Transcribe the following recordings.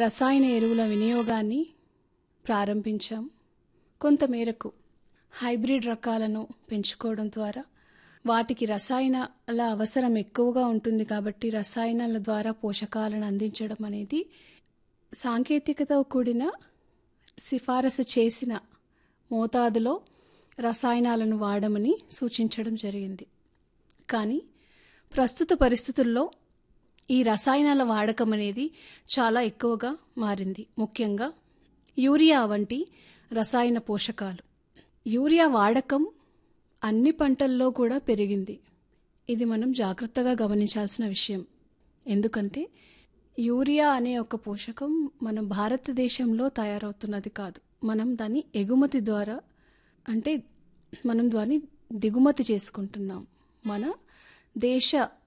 రసాయన ఎరువుల వినియోగాన్ని ప్రారంభించాం కొంతమేరకు హైబ్రిడ్ రకాలను పెంచుకోవడం ద్వారా వాటికి రసాయనాల అవసరం ఎక్కువగా ఉంటుంది కాబట్టి రసాయనాల ద్వారా పోషకాలను అందించడం అనేది సాంకేతికతో కూడిన సిఫారసు చేసిన మోతాదులో రసాయనాలను వాడమని సూచించడం జరిగింది కానీ ప్రస్తుత పరిస్థితుల్లో ఈ రసాయనాల వాడకం అనేది చాలా ఎక్కువగా మారింది ముఖ్యంగా యూరియా వంటి రసాయన పోషకాలు యూరియా వాడకం అన్ని పంటల్లో కూడా పెరిగింది ఇది మనం జాగ్రత్తగా గమనించాల్సిన విషయం ఎందుకంటే యూరియా అనే ఒక పోషకం మన భారతదేశంలో తయారవుతున్నది కాదు మనం దాన్ని ఎగుమతి ద్వారా అంటే మనం దాన్ని దిగుమతి చేసుకుంటున్నాం మన దేశ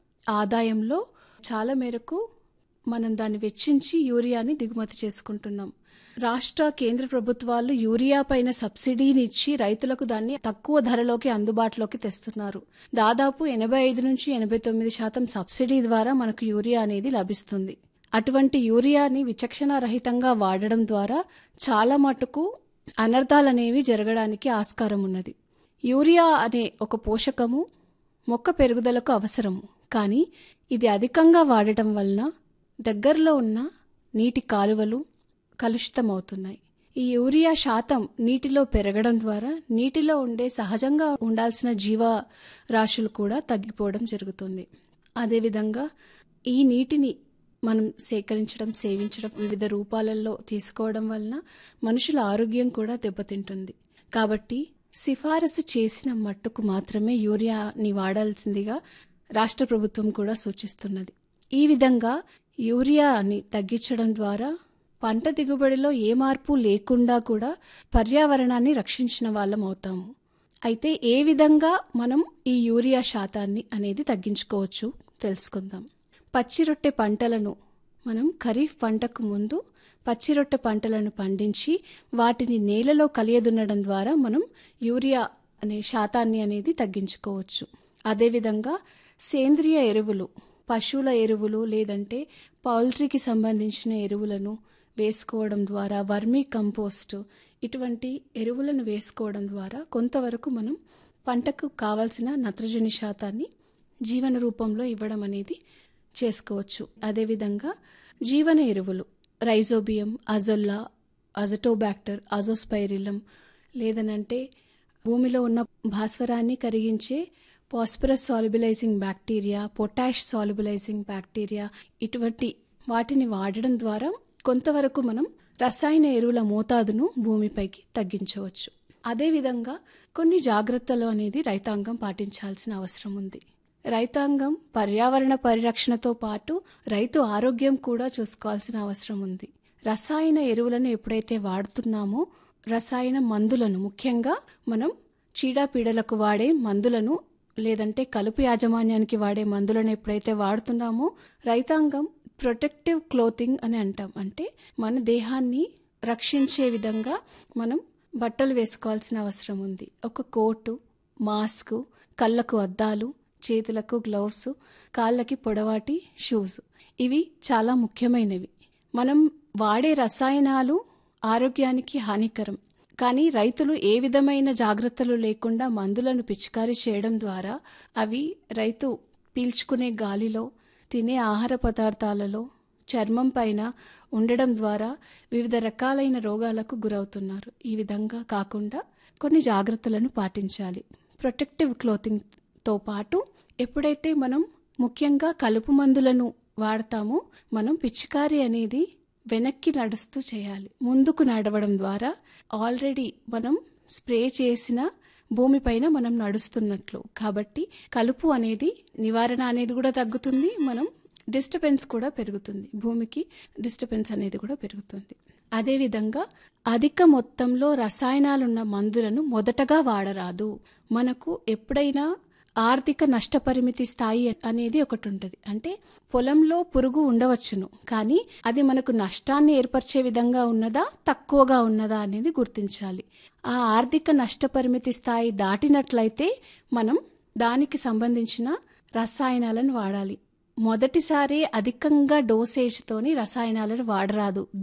ఆదాయంలో చాలా మేరకు మనం దాన్ని వెచ్చించి యూరియాని దిగుమతి చేసుకుంటున్నాం రాష్ట్ర కేంద్ర ప్రభుత్వాలు యూరియా పైన సబ్సిడీని ఇచ్చి రైతులకు దాన్ని తక్కువ ధరలోకి అందుబాటులోకి తెస్తున్నారు దాదాపు ఎనభై ఐదు నుంచి ఎనభై తొమ్మిది శాతం సబ్సిడీ ద్వారా మనకు యూరియా అనేది లభిస్తుంది అటువంటి యూరియాని విచక్షణారహితంగా వాడడం ద్వారా చాలా మటుకు అనర్థాలనేవి జరగడానికి ఆస్కారం ఉన్నది యూరియా అనే ఒక పోషకము మొక్క పెరుగుదలకు అవసరము కానీ ఇది అధికంగా వాడటం వలన దగ్గరలో ఉన్న నీటి కాలువలు కలుషితమవుతున్నాయి ఈ యూరియా శాతం నీటిలో పెరగడం ద్వారా నీటిలో ఉండే సహజంగా ఉండాల్సిన జీవరాశులు కూడా తగ్గిపోవడం జరుగుతుంది అదేవిధంగా ఈ నీటిని మనం సేకరించడం సేవించడం వివిధ రూపాలలో తీసుకోవడం వలన మనుషుల ఆరోగ్యం కూడా దెబ్బతింటుంది కాబట్టి సిఫారసు చేసిన మట్టుకు మాత్రమే యూరియాని వాడాల్సిందిగా రాష్ట్ర ప్రభుత్వం కూడా సూచిస్తున్నది ఈ విధంగా యూరియాని తగ్గించడం ద్వారా పంట దిగుబడిలో ఏ మార్పు లేకుండా కూడా పర్యావరణాన్ని రక్షించిన వాళ్ళం అవుతాము అయితే ఏ విధంగా మనం ఈ యూరియా శాతాన్ని అనేది తగ్గించుకోవచ్చు తెలుసుకుందాం పచ్చిరొట్టె పంటలను మనం ఖరీఫ్ పంటకు ముందు పచ్చిరొట్టె పంటలను పండించి వాటిని నేలలో కలియదున్నడం ద్వారా మనం యూరియా అనే శాతాన్ని అనేది తగ్గించుకోవచ్చు అదేవిధంగా సేంద్రియ ఎరువులు పశువుల ఎరువులు లేదంటే పౌల్ట్రీకి సంబంధించిన ఎరువులను వేసుకోవడం ద్వారా వర్మీ కంపోస్ట్ ఇటువంటి ఎరువులను వేసుకోవడం ద్వారా కొంతవరకు మనం పంటకు కావాల్సిన నత్రజని శాతాన్ని జీవన రూపంలో ఇవ్వడం అనేది చేసుకోవచ్చు అదేవిధంగా జీవన ఎరువులు రైజోబియం అజొల్లా అజటోబాక్టర్ అజోస్పైరిలం లేదనంటే భూమిలో ఉన్న భాస్వరాన్ని కరిగించే phosphorus solubilising bacteria potash solubilising bacteria ఇటువంటి వాటిని వాడడం ద్వారా కొంతవరకు మనం రసాయన ఎరువుల మోతాదును భూమిపైకి తగ్గించవచ్చు అదేవిధంగా కొన్ని జాగ్రత్తలు అనేది రైతాంగం పాటించాల్సిన అవసరం ఉంది రైతాంగం పర్యావరణ పరిరక్షణతో పాటు రైతు ఆరోగ్యం కూడా చూసుకోవాల్సిన అవసరం ఉంది రసాయన ఎరువులను ఎప్పుడైతే వాడుతున్నామో రసాయన మందులను ముఖ్యంగా మనం చీడపీడలకు వాడే మందులను లేదంటే కలుపు యాజమాన్యానికి వాడే మందులను ఎప్పుడైతే వాడుతున్నామో రైతాంగం ప్రొటెక్టివ్ క్లోతింగ్ అని అంటాం అంటే మన దేహాన్ని రక్షించే విధంగా మనం బట్టలు వేసుకోవాల్సిన అవసరం ఉంది ఒక కోటు మాస్క్ కళ్ళకు అద్దాలు చేతులకు గ్లౌస్ కాళ్ళకి పొడవాటి షూస్ ఇవి చాలా ముఖ్యమైనవి మనం వాడే రసాయనాలు ఆరోగ్యానికి హానికరం కానీ రైతులు ఏ విధమైన జాగ్రత్తలు లేకుండా మందులను పిచికారీ చేయడం ద్వారా అవి రైతు పీల్చుకునే గాలిలో తినే ఆహార పదార్థాలలో చర్మం పైన ఉండడం ద్వారా వివిధ రకాలైన రోగాలకు గురవుతున్నారు ఈ విధంగా కాకుండా కొన్ని జాగ్రత్తలను పాటించాలి ప్రొటెక్టివ్ క్లోతింగ్తో పాటు ఎప్పుడైతే మనం ముఖ్యంగా కలుపు మందులను వాడతామో మనం పిచికారీ అనేది వెనక్కి నడుస్తూ చేయాలి ముందుకు నడవడం ద్వారా ఆల్రెడీ మనం స్ప్రే చేసిన భూమిపైన మనం నడుస్తున్నట్లు కాబట్టి కలుపు అనేది నివారణ అనేది కూడా తగ్గుతుంది మనం డిస్టర్బెన్స్ కూడా పెరుగుతుంది భూమికి డిస్టర్బెన్స్ అనేది కూడా పెరుగుతుంది అదేవిధంగా అధిక మొత్తంలో రసాయనాలున్న మందులను మొదటగా వాడరాదు మనకు ఎప్పుడైనా ఆర్థిక నష్టపరిమితి స్థాయి అనేది ఒకటి ఉంటుంది అంటే పొలంలో పురుగు ఉండవచ్చును కానీ అది మనకు నష్టాన్ని ఏర్పరిచే విధంగా ఉన్నదా తక్కువగా ఉన్నదా అనేది గుర్తించాలి ఆ ఆర్థిక నష్టపరిమితి స్థాయి దాటినట్లయితే మనం దానికి సంబంధించిన రసాయనాలను వాడాలి మొదటిసారి అధికంగా డోసేజ్తోని రసాయనాలను వాడరాదు